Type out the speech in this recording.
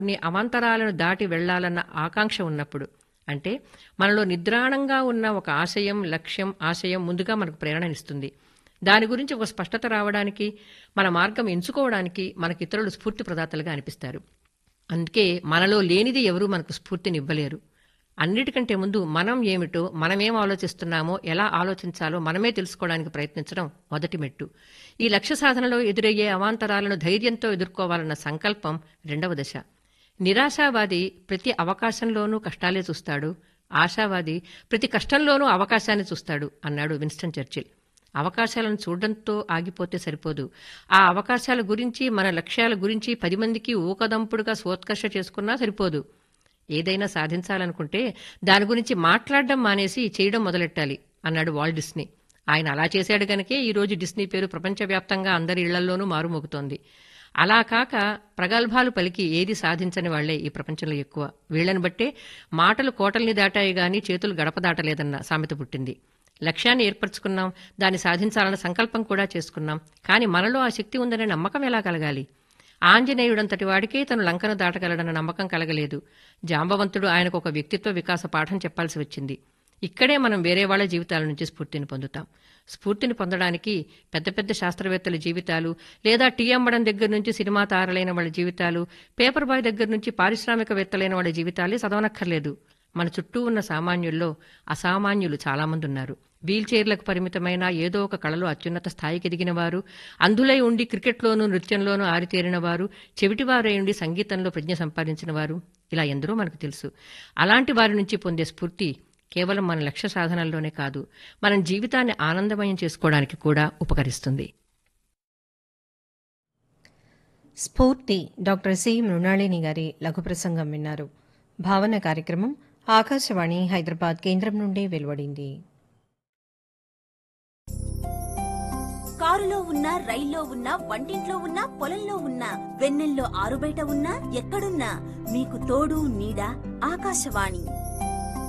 కొన్ని అవాంతరాలను దాటి వెళ్లాలన్న ఆకాంక్ష ఉన్నప్పుడు అంటే మనలో నిద్రాణంగా ఉన్న ఒక ఆశయం లక్ష్యం ఆశయం ముందుగా మనకు ప్రేరణనిస్తుంది దాని గురించి ఒక స్పష్టత రావడానికి మన మార్గం ఎంచుకోవడానికి మనకి ఇతరులు స్ఫూర్తి ప్రదాతలుగా అనిపిస్తారు అందుకే మనలో లేనిది ఎవరూ మనకు స్ఫూర్తినివ్వలేరు అన్నిటికంటే ముందు మనం ఏమిటో మనమేం ఆలోచిస్తున్నామో ఎలా ఆలోచించాలో మనమే తెలుసుకోవడానికి ప్రయత్నించడం మొదటి మెట్టు ఈ లక్ష్య సాధనలో ఎదురయ్యే అవాంతరాలను ధైర్యంతో ఎదుర్కోవాలన్న సంకల్పం రెండవ దశ నిరాశావాది ప్రతి అవకాశంలోనూ కష్టాలే చూస్తాడు ఆశావాది ప్రతి కష్టంలోనూ అవకాశాన్ని చూస్తాడు అన్నాడు విన్స్టన్ చర్చిల్ అవకాశాలను చూడడంతో ఆగిపోతే సరిపోదు ఆ అవకాశాల గురించి మన లక్ష్యాల గురించి పది మందికి ఊకదంపుడుగా స్వోత్కర్ష చేసుకున్నా సరిపోదు ఏదైనా సాధించాలనుకుంటే దాని గురించి మాట్లాడడం మానేసి చేయడం మొదలెట్టాలి అన్నాడు వాల్ డిస్నీ ఆయన అలా చేశాడు గనకే ఈ రోజు డిస్నీ పేరు ప్రపంచవ్యాప్తంగా అందరి ఇళ్లలోనూ మారుమోగుతోంది అలా కాక ప్రగల్భాలు పలికి ఏది సాధించని వాళ్లే ఈ ప్రపంచంలో ఎక్కువ వీళ్లను బట్టే మాటలు కోటల్ని దాటాయి గాని చేతులు గడప దాటలేదన్న సామెత పుట్టింది లక్ష్యాన్ని ఏర్పరచుకున్నాం దాన్ని సాధించాలన్న సంకల్పం కూడా చేసుకున్నాం కానీ మనలో ఆ శక్తి ఉందనే నమ్మకం ఎలా కలగాలి ఆంజనేయుడంతటి వాడికే తను లంకను దాటగలడన్న నమ్మకం కలగలేదు జాంబవంతుడు ఆయనకు ఒక వ్యక్తిత్వ వికాస పాఠం చెప్పాల్సి వచ్చింది ఇక్కడే మనం వేరే వాళ్ళ జీవితాల నుంచి స్ఫూర్తిని పొందుతాం స్ఫూర్తిని పొందడానికి పెద్ద పెద్ద శాస్త్రవేత్తల జీవితాలు లేదా టీ అమ్మడం దగ్గర నుంచి సినిమా తారలైన వాళ్ళ జీవితాలు పేపర్ బాయ్ దగ్గర నుంచి పారిశ్రామికవేత్తలైన వాళ్ళ జీవితాలే చదవనక్కర్లేదు మన చుట్టూ ఉన్న సామాన్యుల్లో అసామాన్యులు చాలామంది ఉన్నారు వీల్ చైర్లకు పరిమితమైన ఏదో ఒక కళలో అత్యున్నత స్థాయికి ఎదిగిన వారు అంధులై ఉండి క్రికెట్లోనూ నృత్యంలోనూ ఆరితేరిన వారు చెవిటివారై ఉండి సంగీతంలో ప్రజ్ఞ సంపాదించిన వారు ఇలా ఎందరో మనకు తెలుసు అలాంటి వారి నుంచి పొందే స్ఫూర్తి కేవలం మన లక్ష్య సాధనల్లోనే కాదు మన జీవితాన్ని ఆనందమయం చేసుకోవడానికి కూడా ఉపకరిస్తుంది స్ఫూర్తి డాక్టర్ సి మృణాళిని గారి లఘు ప్రసంగం విన్నారు భావన కార్యక్రమం ఆకాశవాణి హైదరాబాద్ కేంద్రం నుండి వెలువడింది కారులో ఉన్నా రైల్లో ఉన్నా వంటింట్లో ఉన్నా పొలంలో ఉన్నా వెన్నెల్లో ఆరుబయట ఉన్నా ఎక్కడున్నా మీకు తోడు నీడ ఆకాశవాణి